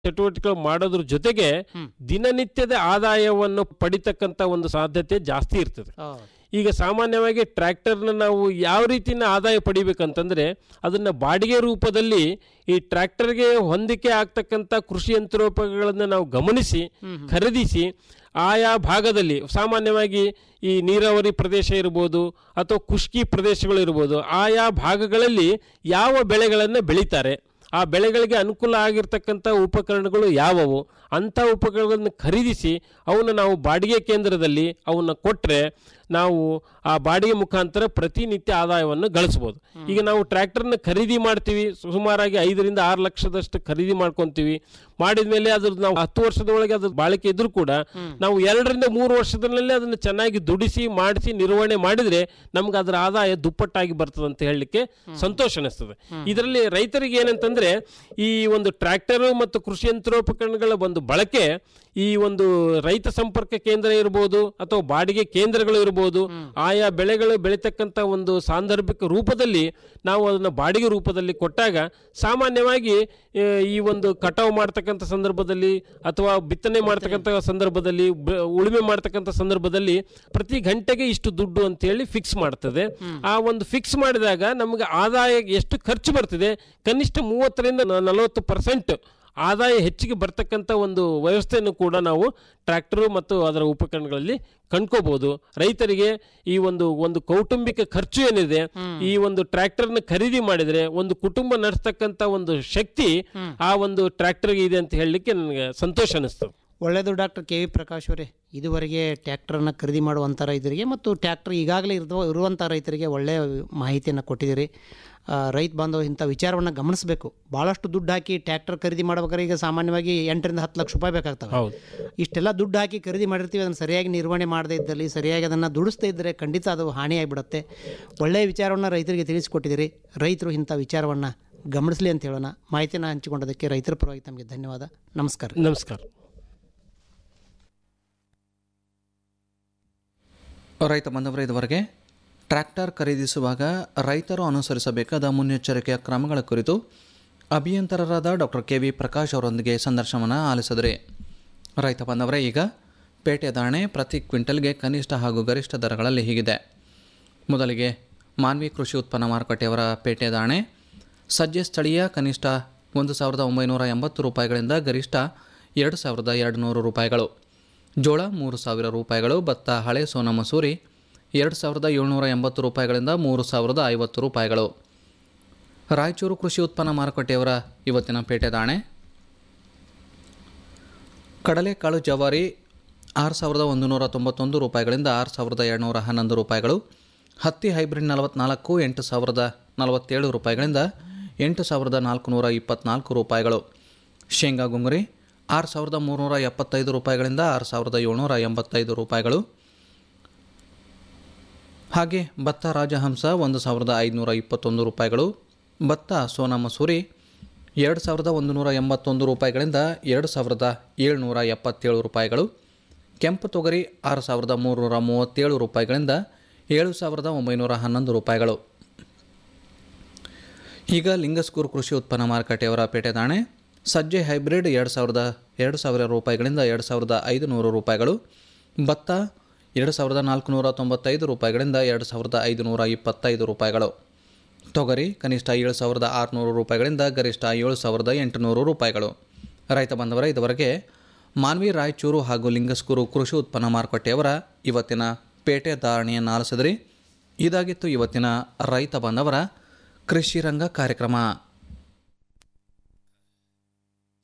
ಚಟುವಟಿಕೆಗಳು ಮಾಡೋದ್ರ ಜೊತೆಗೆ ದಿನನಿತ್ಯದ ಆದಾಯವನ್ನು ಪಡಿತಕ್ಕಂತ ಒಂದು ಸಾಧ್ಯತೆ ಜಾಸ್ತಿ ಇರ್ತದೆ ಈಗ ಸಾಮಾನ್ಯವಾಗಿ ಟ್ರ್ಯಾಕ್ಟರ್ನ ನಾವು ಯಾವ ರೀತಿನ ಆದಾಯ ಪಡಿಬೇಕಂತಂದ್ರೆ ಅದನ್ನ ಬಾಡಿಗೆ ರೂಪದಲ್ಲಿ ಈ ಟ್ರ್ಯಾಕ್ಟರ್ಗೆ ಹೊಂದಿಕೆ ಆಗ್ತಕ್ಕಂಥ ಕೃಷಿ ಯಂತ್ರೋಪಕರಣಗಳನ್ನು ನಾವು ಗಮನಿಸಿ ಖರೀದಿಸಿ ಆಯಾ ಭಾಗದಲ್ಲಿ ಸಾಮಾನ್ಯವಾಗಿ ಈ ನೀರಾವರಿ ಪ್ರದೇಶ ಇರ್ಬೋದು ಅಥವಾ ಖುಷ್ಕಿ ಪ್ರದೇಶಗಳು ಇರ್ಬೋದು ಆಯಾ ಭಾಗಗಳಲ್ಲಿ ಯಾವ ಬೆಳೆಗಳನ್ನು ಬೆಳೀತಾರೆ ಆ ಬೆಳೆಗಳಿಗೆ ಅನುಕೂಲ ಆಗಿರ್ತಕ್ಕಂಥ ಉಪಕರಣಗಳು ಯಾವುವು ಅಂಥ ಉಪಕರಣಗಳನ್ನು ಖರೀದಿಸಿ ಅವನ್ನ ನಾವು ಬಾಡಿಗೆ ಕೇಂದ್ರದಲ್ಲಿ ಅವನ್ನ ಕೊಟ್ಟರೆ ನಾವು ಆ ಬಾಡಿಗೆ ಮುಖಾಂತರ ಪ್ರತಿನಿತ್ಯ ಆದಾಯವನ್ನು ಗಳಿಸ್ಬೋದು ಈಗ ನಾವು ಟ್ರ್ಯಾಕ್ಟರ್ನ ಖರೀದಿ ಮಾಡ್ತೀವಿ ಸುಮಾರಾಗಿ ಐದರಿಂದ ಆರು ಲಕ್ಷದಷ್ಟು ಖರೀದಿ ಮಾಡ್ಕೊಂತೀವಿ ಮಾಡಿದ ಮೇಲೆ ಅದ್ರ ನಾವು ಹತ್ತು ವರ್ಷದೊಳಗೆ ಅದ್ರ ಬಾಳಿಕೆ ಇದ್ರೂ ಕೂಡ ನಾವು ಎರಡರಿಂದ ಮೂರು ವರ್ಷದಲ್ಲೇ ಅದನ್ನು ಚೆನ್ನಾಗಿ ದುಡಿಸಿ ಮಾಡಿಸಿ ನಿರ್ವಹಣೆ ಮಾಡಿದ್ರೆ ನಮ್ಗೆ ಅದರ ಆದಾಯ ದುಪ್ಪಟ್ಟಾಗಿ ಬರ್ತದೆ ಅಂತ ಹೇಳಲಿಕ್ಕೆ ಸಂತೋಷ ಅನಿಸ್ತದೆ ಇದರಲ್ಲಿ ರೈತರಿಗೆ ಏನಂತಂದ್ರೆ ಈ ಒಂದು ಟ್ರ್ಯಾಕ್ಟರ್ ಮತ್ತು ಕೃಷಿ ಯಂತ್ರೋಪಕರಣಗಳ ಒಂದು ಬಳಕೆ ಈ ಒಂದು ರೈತ ಸಂಪರ್ಕ ಕೇಂದ್ರ ಇರ್ಬೋದು ಅಥವಾ ಬಾಡಿಗೆ ಕೇಂದ್ರಗಳು ಇರ್ಬೋದು ಆಯಾ ಬೆಳೆಗಳು ಬೆಳೀತಕ್ಕಂಥ ಒಂದು ಸಾಂದರ್ಭಿಕ ರೂಪದಲ್ಲಿ ನಾವು ಅದನ್ನ ಬಾಡಿಗೆ ರೂಪದಲ್ಲಿ ಕೊಟ್ಟಾಗ ಸಾಮಾನ್ಯವಾಗಿ ಆ, ಈ ಒಂದು ಕಟಾವು ಮಾಡ್ತಕ್ಕಂಥ ಸಂದರ್ಭದಲ್ಲಿ ಅಥವಾ ಬಿತ್ತನೆ ಮಾಡ್ತಕ್ಕಂಥ ಸಂದರ್ಭದಲ್ಲಿ ಬ- ಉಳುಮೆ ಮಾಡ್ತಕ್ಕಂಥ ಸಂದರ್ಭದಲ್ಲಿ ಪ್ರತಿ ಗಂಟೆಗೆ ಇಷ್ಟು ದುಡ್ಡು ಅಂತೇಳಿ ಫಿಕ್ಸ್ ಮಾಡ್ತದೆ ಆ ಒಂದು ಫಿಕ್ಸ್ ಮಾಡಿದಾಗ ನಮಗೆ ಆದಾಯ ಎಷ್ಟು ಖರ್ಚು ಬರ್ತಿದೆ ಕನಿಷ್ಠ ಮೂವತ್ತರಿಂದ ನ- ನಲವತ್ತು ಪರ್ಸೆಂಟ್ ಆದಾಯ ಹೆಚ್ಚಿಗೆ ಬರ್ತಕ್ಕಂಥ ಒಂದು ವ್ಯವಸ್ಥೆಯನ್ನು ಕೂಡ ನಾವು ಟ್ರ್ಯಾಕ್ಟರ್ ಮತ್ತು ಅದರ ಉಪಕರಣಗಳಲ್ಲಿ ಕಂಡ್ಕೋಬಹುದು ರೈತರಿಗೆ ಈ ಒಂದು ಒಂದು ಕೌಟುಂಬಿಕ ಖರ್ಚು ಏನಿದೆ ಈ ಒಂದು ಟ್ರ್ಯಾಕ್ಟರ್ನ ಖರೀದಿ ಮಾಡಿದ್ರೆ ಒಂದು ಕುಟುಂಬ ನಡೆಸ್ತಕ್ಕಂಥ ಒಂದು ಶಕ್ತಿ ಆ ಒಂದು ಟ್ರ್ಯಾಕ್ಟರ್ಗೆ ಇದೆ ಅಂತ ಹೇಳಲಿಕ್ಕೆ ನನಗೆ ಸಂತೋಷ ಅನಿಸ್ತದೆ ಒಳ್ಳೆಯದು ಡಾಕ್ಟರ್ ಕೆ ವಿ ಪ್ರಕಾಶ್ ಅವರೇ ಇದುವರೆಗೆ ಟ್ಯಾಕ್ಟರನ್ನು ಖರೀದಿ ಮಾಡುವಂಥ ರೈತರಿಗೆ ಮತ್ತು ಟ್ಯಾಕ್ಟರ್ ಈಗಾಗಲೇ ಇರುವ ಇರುವಂಥ ರೈತರಿಗೆ ಒಳ್ಳೆಯ ಮಾಹಿತಿಯನ್ನು ಕೊಟ್ಟಿದ್ದೀರಿ ಆ, ರೈತ ಬಾಂಧವ ಇಂಥ ವಿಚಾರವನ್ನು ಗಮನಿಸಬೇಕು ಭಾಳಷ್ಟು ದುಡ್ಡು ಹಾಕಿ ಟ್ಯಾಕ್ಟರ್ ಖರೀದಿ ಮಾಡ್ಬೇಕಾದ್ರೆ ಈಗ ಸಾಮಾನ್ಯವಾಗಿ ಎಂಟರಿಂದ ಹತ್ತು ಲಕ್ಷ ರೂಪಾಯಿ ಬೇಕಾಗ್ತವೆ ಹೌದು ಇಷ್ಟೆಲ್ಲ ದುಡ್ಡು ಹಾಕಿ ಖರೀದಿ ಮಾಡಿರ್ತೀವಿ ಅದನ್ನು ಸರಿಯಾಗಿ ನಿರ್ವಹಣೆ ಮಾಡದೇ ಇದ್ದಲ್ಲಿ ಸರಿಯಾಗಿ ಅದನ್ನು ದುಡಿಸ್ದೇ ಇದ್ದರೆ ಖಂಡಿತ ಅದು ಹಾನಿಯಾಗಿಬಿಡುತ್ತೆ ಒಳ್ಳೆಯ ವಿಚಾರವನ್ನು ರೈತರಿಗೆ ತಿಳಿಸಿಕೊಟ್ಟಿದ್ದೀರಿ ರೈತರು ಇಂಥ ವಿಚಾರವನ್ನು ಗಮನಿಸಲಿ ಅಂತ ಹೇಳೋಣ ಮಾಹಿತಿಯನ್ನು ಹಂಚಿಕೊಂಡದಕ್ಕೆ ರೈತರ ಪರವಾಗಿ ತಮಗೆ ಧನ್ಯವಾದ ನಮಸ್ಕಾರ ನಮಸ್ಕಾರ ರೈತ ಬಂದವರ ಇದುವರೆಗೆ ಟ್ರ್ಯಾಕ್ಟರ್ ಖರೀದಿಸುವಾಗ ರೈತರು ಅನುಸರಿಸಬೇಕಾದ ಮುನ್ನೆಚ್ಚರಿಕೆಯ ಕ್ರಮಗಳ ಕುರಿತು ಅಭಿಯಂತರರಾದ ಡಾಕ್ಟರ್ ಕೆ ವಿ ಪ್ರಕಾಶ್ ಅವರೊಂದಿಗೆ ಸಂದರ್ಶನವನ್ನು ಆಲಿಸಿದರೆ ರೈತ ಬಂದವರೇ ಈಗ ಪೇಟೆ ದಾಣೆ ಪ್ರತಿ ಕ್ವಿಂಟಲ್ಗೆ ಕನಿಷ್ಠ ಹಾಗೂ ಗರಿಷ್ಠ ದರಗಳಲ್ಲಿ ಹೀಗಿದೆ ಮೊದಲಿಗೆ ಮಾನ್ವಿ ಕೃಷಿ ಉತ್ಪನ್ನ ಮಾರುಕಟ್ಟೆಯವರ ಪೇಟೆ ದಾಣೆ ಸಜ್ಜೆ ಸ್ಥಳೀಯ ಕನಿಷ್ಠ ಒಂದು ಸಾವಿರದ ಒಂಬೈನೂರ ಎಂಬತ್ತು ರೂಪಾಯಿಗಳಿಂದ ಗರಿಷ್ಠ ಎರಡು ಸಾವಿರದ ಎರಡು ನೂರು ರೂಪಾಯಿಗಳು ಜೋಳ ಮೂರು ಸಾವಿರ ರೂಪಾಯಿಗಳು ಭತ್ತ ಹಳೆ ಸೋನ ಮಸೂರಿ ಎರಡು ಸಾವಿರದ ಏಳ್ನೂರ ಎಂಬತ್ತು ರೂಪಾಯಿಗಳಿಂದ ಮೂರು ಸಾವಿರದ ಐವತ್ತು ರೂಪಾಯಿಗಳು ರಾಯಚೂರು ಕೃಷಿ ಉತ್ಪನ್ನ ಮಾರುಕಟ್ಟೆಯವರ ಇವತ್ತಿನ ಪೇಟೆ ದಾಣೆ ಕಡಲೆಕಾಳು ಜವಾರಿ ಆರು ಸಾವಿರದ ಒಂದು ನೂರ ತೊಂಬತ್ತೊಂದು ರೂಪಾಯಿಗಳಿಂದ ಆರು ಸಾವಿರದ ಎರಡುನೂರ ಹನ್ನೊಂದು ರೂಪಾಯಿಗಳು ಹತ್ತಿ ಹೈಬ್ರಿಡ್ ನಲವತ್ನಾಲ್ಕು ಎಂಟು ಸಾವಿರದ ನಲವತ್ತೇಳು ರೂಪಾಯಿಗಳಿಂದ ಎಂಟು ಸಾವಿರದ ನಾಲ್ಕುನೂರ ಇಪ್ಪತ್ನಾಲ್ಕು ರೂಪಾಯಿಗಳು ಶೇಂಗಾ ಗುಂಗುರಿ ಆರು ಸಾವಿರದ ಮೂರುನೂರ ಎಪ್ಪತ್ತೈದು ರೂಪಾಯಿಗಳಿಂದ ಆರು ಸಾವಿರದ ಏಳ್ನೂರ ಎಂಬತ್ತೈದು ರೂಪಾಯಿಗಳು ಹಾಗೆ ಭತ್ತ ರಾಜಹಂಸ ಒಂದು ಸಾವಿರದ ಐದುನೂರ ಇಪ್ಪತ್ತೊಂದು ರೂಪಾಯಿಗಳು ಭತ್ತ ಸೋನಾ ಮಸೂರಿ ಎರಡು ಸಾವಿರದ ಒಂದು ನೂರ ಎಂಬತ್ತೊಂದು ರೂಪಾಯಿಗಳಿಂದ ಎರಡು ಸಾವಿರದ ಏಳ್ನೂರ ಎಪ್ಪತ್ತೇಳು ರೂಪಾಯಿಗಳು ಕೆಂಪು ತೊಗರಿ ಆರು ಸಾವಿರದ ಮೂರುನೂರ ಮೂವತ್ತೇಳು ರೂಪಾಯಿಗಳಿಂದ ಏಳು ಸಾವಿರದ ಒಂಬೈನೂರ ಹನ್ನೊಂದು ರೂಪಾಯಿಗಳು ಈಗ ಲಿಂಗಸ್ಕೂರು ಕೃಷಿ ಉತ್ಪನ್ನ ಮಾರುಕಟ್ಟೆಯವರ ಪೇಟೆ ದಾಣೆ ಸಜ್ಜೆ ಹೈಬ್ರಿಡ್ ಎರಡು ಸಾವಿರದ ಎರಡು ಸಾವಿರ ರೂಪಾಯಿಗಳಿಂದ ಎರಡು ಸಾವಿರದ ಐದು ನೂರು ರೂಪಾಯಿಗಳು ಭತ್ತ ಎರಡು ಸಾವಿರದ ನಾಲ್ಕುನೂರ ತೊಂಬತ್ತೈದು ರೂಪಾಯಿಗಳಿಂದ ಎರಡು ಸಾವಿರದ ಐದುನೂರ ಇಪ್ಪತ್ತೈದು ರೂಪಾಯಿಗಳು ತೊಗರಿ ಕನಿಷ್ಠ ಏಳು ಸಾವಿರದ ಆರುನೂರು ರೂಪಾಯಿಗಳಿಂದ ಗರಿಷ್ಠ ಏಳು ಸಾವಿರದ ಎಂಟುನೂರು ರೂಪಾಯಿಗಳು ರೈತ ಬಂದವರ ಇದುವರೆಗೆ ಮಾನ್ವಿ ರಾಯಚೂರು ಹಾಗೂ ಲಿಂಗಸ್ಕೂರು ಕೃಷಿ ಉತ್ಪನ್ನ ಮಾರುಕಟ್ಟೆಯವರ ಇವತ್ತಿನ ಪೇಟೆ ಧಾರಣೆಯನ್ನು ಆಲಿಸಿದ್ರಿ ಇದಾಗಿತ್ತು ಇವತ್ತಿನ ರೈತ ಬಾಂಧವರ ಕೃಷಿ ರಂಗ ಕಾರ್ಯಕ್ರಮ